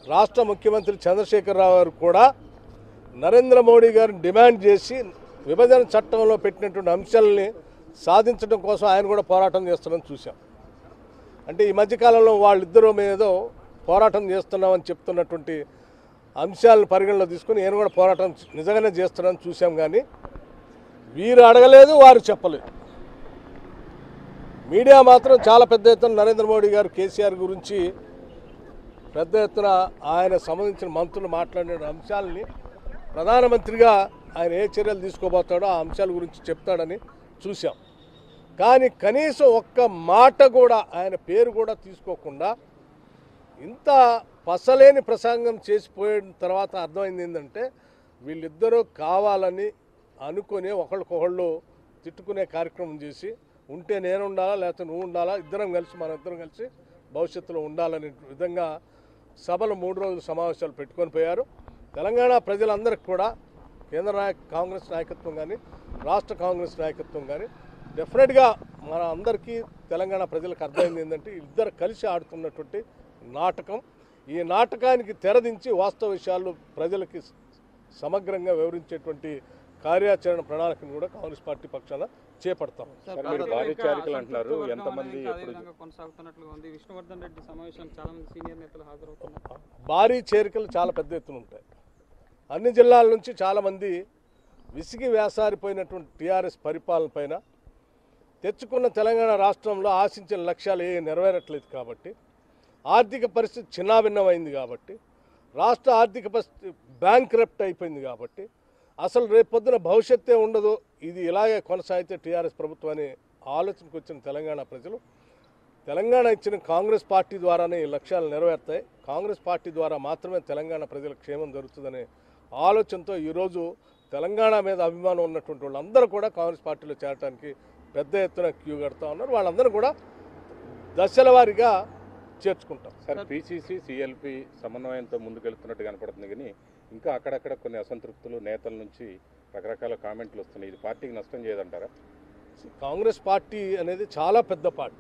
రాష్ట్ర ముఖ్యమంత్రి చంద్రశేఖరరావు గారు కూడా నరేంద్ర మోడీ గారిని డిమాండ్ చేసి విభజన చట్టంలో పెట్టినటువంటి అంశాలని సాధించడం కోసం ఆయన కూడా పోరాటం చేస్తున్నారని చూసాం అంటే ఈ మధ్యకాలంలో వాళ్ళిద్దరూ ఏదో పోరాటం చేస్తున్నామని చెప్తున్నటువంటి అంశాలను పరిగణలో తీసుకుని నేను కూడా పోరాటం నిజంగానే చేస్తున్నానని చూసాం కానీ వీరు అడగలేదు వారు చెప్పలేదు మీడియా మాత్రం చాలా పెద్ద ఎత్తున నరేంద్ర మోడీ గారు కేసీఆర్ గురించి పెద్ద ఎత్తున ఆయన సంబంధించిన మంత్రులు మాట్లాడిన అంశాలని ప్రధానమంత్రిగా ఆయన ఏ చర్యలు తీసుకోబోతాడో ఆ అంశాల గురించి చెప్తాడని చూసాం కానీ కనీసం ఒక్క మాట కూడా ఆయన పేరు కూడా తీసుకోకుండా ఇంత పసలేని ప్రసంగం చేసిపోయిన తర్వాత అర్థమైంది ఏంటంటే వీళ్ళిద్దరూ కావాలని అనుకుని ఒకళ్ళకొకళ్ళు తిట్టుకునే కార్యక్రమం చేసి ఉంటే నేను ఉండాలా లేకపోతే నువ్వు ఉండాలా ఇద్దరం కలిసి మన ఇద్దరం కలిసి భవిష్యత్తులో ఉండాలనే విధంగా సభలు మూడు రోజుల సమావేశాలు పెట్టుకొని పోయారు తెలంగాణ ప్రజలందరికీ కూడా కేంద్ర నాయక కాంగ్రెస్ నాయకత్వం కానీ రాష్ట్ర కాంగ్రెస్ నాయకత్వం కానీ డెఫినెట్గా మన అందరికీ తెలంగాణ ప్రజలకు అర్థమైంది ఏంటంటే ఇద్దరు కలిసి ఆడుతున్నటువంటి నాటకం ఈ నాటకానికి తెరదించి వాస్తవ విషయాలు ప్రజలకి సమగ్రంగా వివరించేటువంటి కార్యాచరణ ప్రణాళికను కూడా కాంగ్రెస్ పార్టీ పక్షాన చేపడతాం సార్, సార్, మీరు పార్టీలో భారీ ఇంకా చారికలు అసంతృప్త అంటున్నారు. వర్గం ఎంతమంది అనేది అదే ఎప్పుడు- విధంగా కొనసాగుతున్నట్లుగా ఉంది విష్ణువర్ధన్ రెడ్డి సమావేశానికి చాలా మంది సీనియర్ నేతలు హాజరవుతున్నారు భారీ చేరికలు చాలా పెద్ద ఎత్తున ఉంటాయి అన్ని జిల్లాల నుంచి చాలామంది విసిగి వేసారిపోయినటువంటి టీఆర్ఎస్ పరిపాలన పైన తెచ్చుకున్న తెలంగాణ రాష్ట్రంలో ఆశించిన లక్ష్యాలు ఏ నెరవేరట్లేదు కాబట్టి ఆర్థిక పరిస్థితి చిన్నాభిన్నమైంది కాబట్టి రాష్ట్ర ఆర్థిక పరిస్థితి బ్యాంక్రప్ట్ అయిపోయింది కాబట్టి అసలు రేపొద్దున భవిష్యత్తే ఉండదు ఇది ఇలాగే కొనసాగితే టీఆర్ఎస్ ప్రభుత్వం అనే ఆలోచనకు వచ్చిన తెలంగాణ ప్రజలు తెలంగాణ ఇచ్చిన కాంగ్రెస్ పార్టీ ద్వారానే ఈ లక్ష్యాలు నెరవేరుతాయి కాంగ్రెస్ పార్టీ ద్వారా మాత్రమే తెలంగాణ ప్రజల క్షేమం జరుగుతుందనే ఆలోచనతో ఈరోజు తెలంగాణ మీద అభిమానం ఉన్నటువంటి వాళ్ళందరూ కూడా కాంగ్రెస్ పార్టీలో చేరడానికి పెద్ద ఎత్తున క్యూ కడతా ఉన్నారు వాళ్ళందరూ కూడా దశల వారీగా చేర్చుకుంటాం సార్ పిసిసి సిఎల్పి సమన్వయంతో ముందుకెళ్తున్నట్టు కనపడుతుంది కానీ ఇంకా అక్కడక్కడ కొన్ని అసంతృప్తులు నేతల నుంచి రకరకాల కామెంట్లు వస్తున్నాయి ఇది పార్టీకి నష్టం చేయదంటారా కాంగ్రెస్ పార్టీ అనేది చాలా పెద్ద పార్టీ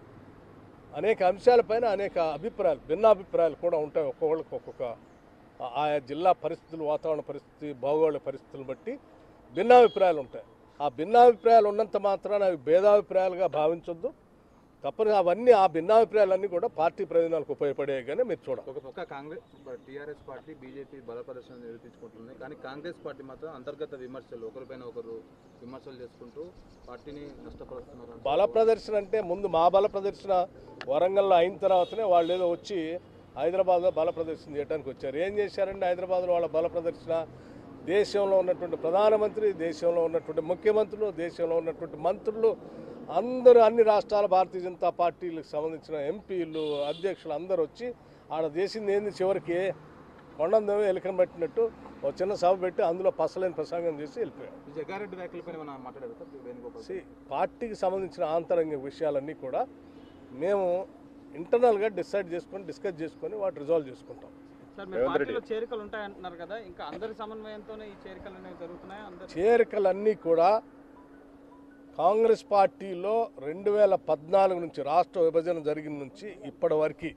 అనేక అంశాలపైన అనేక అభిప్రాయాలు భిన్నాభిప్రాయాలు కూడా ఉంటాయి ఒక్కొక్కళ్ళకి ఒక్కొక్క ఆ- ఆయా జిల్లా పరిస్థితులు వాతావరణ పరిస్థితి భౌగోళిక పరిస్థితులను బట్టి భిన్నాభిప్రాయాలు ఉంటాయి ఆ భిన్నాభిప్రాయాలు ఉన్నంత మాత్రాన అవి భేదాభిప్రాయాలుగా భావించొద్దు తప్పని అవన్నీ ఆ భిన్నాభిప్రాయాలన్నీ కూడా పార్టీ ప్రయోజనాలకు ఉపయోగపడేగానే మీరు చూడాలి ఒక పక్క కాంగ్రెస్ టీఆర్ఎస్ పార్టీ బీజేపీ బల ప్రదర్శన నిరూపించుకుంటుంది కానీ కాంగ్రెస్ పార్టీ మాత్రం అంతర్గత విమర్శలు ఒకరిపైన ఒకరు విమర్శలు చేసుకుంటూ పార్టీని నష్టపరుస్తున్నారు బల ప్రదర్శన అంటే ముందు మా బల ప్రదర్శన వరంగల్లో అయిన తర్వాతనే వాళ్ళు ఏదో వచ్చి హైదరాబాద్లో బల ప్రదర్శన చేయడానికి వచ్చారు ఏం చేశారంటే హైదరాబాద్లో వాళ్ళ బల ప్రదర్శన దేశంలో ఉన్నటువంటి ప్రధానమంత్రి దేశంలో ఉన్నటువంటి ముఖ్యమంత్రులు దేశంలో ఉన్నటువంటి మంత్రులు అందరూ అన్ని రాష్ట్రాల భారతీయ జనతా పార్టీలకు సంబంధించిన ఎంపీలు అధ్యక్షులు అందరూ వచ్చి ఆడ చేసింది ఏంది చివరికి కొండందమే ఎలుకను పెట్టినట్టు ఒక చిన్న సభ పెట్టి అందులో పసలేని ప్రసంగం చేసి వెళ్ళిపోయారు జగ్గారెడ్డి వ్యాఖ్యలపైన మనం మాట్లాడారు సార్ వేణుగోపాల్ సి పార్టీకి సంబంధించిన ఆంతరంగ విషయాలన్నీ కూడా మేము ఇంటర్నల్గా డిసైడ్ చేసుకొని డిస్కస్ చేసుకొని వాటి రిజాల్వ్ చేసుకుంటాం సార్ మీ రేవంత్ రెడ్డి. పార్టీలో చేరికలు ఉంటాయంటున్నారు కదా ఇంకా అందరి సమన్వయంతోనే ఈ చేరికలు అనేవి జరుగుతున్నాయి అందరు చేరికలన్నీ కూడా కాంగ్రెస్ పార్టీలో రెండు వేల పద్నాలుగు నుంచి రాష్ట్ర విభజన జరిగిన నుంచి ఇప్పటి వరకు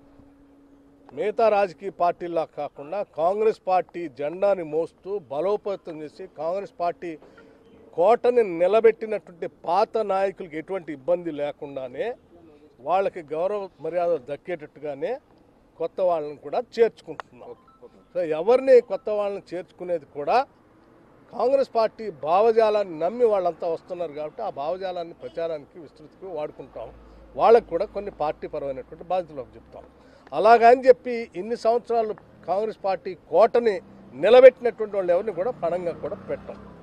మిగతా రాజకీయ పార్టీలా కాకుండా కాంగ్రెస్ పార్టీ జెండాని మోస్తూ బలోపేతం చేసి కాంగ్రెస్ పార్టీ కోటని నిలబెట్టినటువంటి పాత నాయకులకి ఎటువంటి ఇబ్బంది లేకుండానే వాళ్ళకి గౌరవ మర్యాద దక్కేటట్టుగానే కొత్త వాళ్ళని కూడా చేర్చుకుంటున్నాం సో ఎవరిని కొత్త వాళ్ళని చేర్చుకునేది కూడా కాంగ్రెస్ పార్టీ భావజాలాన్ని నమ్మి వాళ్ళంతా వస్తున్నారు కాబట్టి ఆ భావజాలాన్ని ప్రచారానికి విస్తృతికి వాడుకుంటాం వాళ్ళకు కూడా కొన్ని పార్టీ పరమైనటువంటి బాధ్యతలు చెప్తాం అలాగని చెప్పి ఇన్ని సంవత్సరాలు కాంగ్రెస్ పార్టీ కోటని నిలబెట్టినటువంటి వాళ్ళు ఎవరిని కూడా పణంగా కూడా పెట్టాం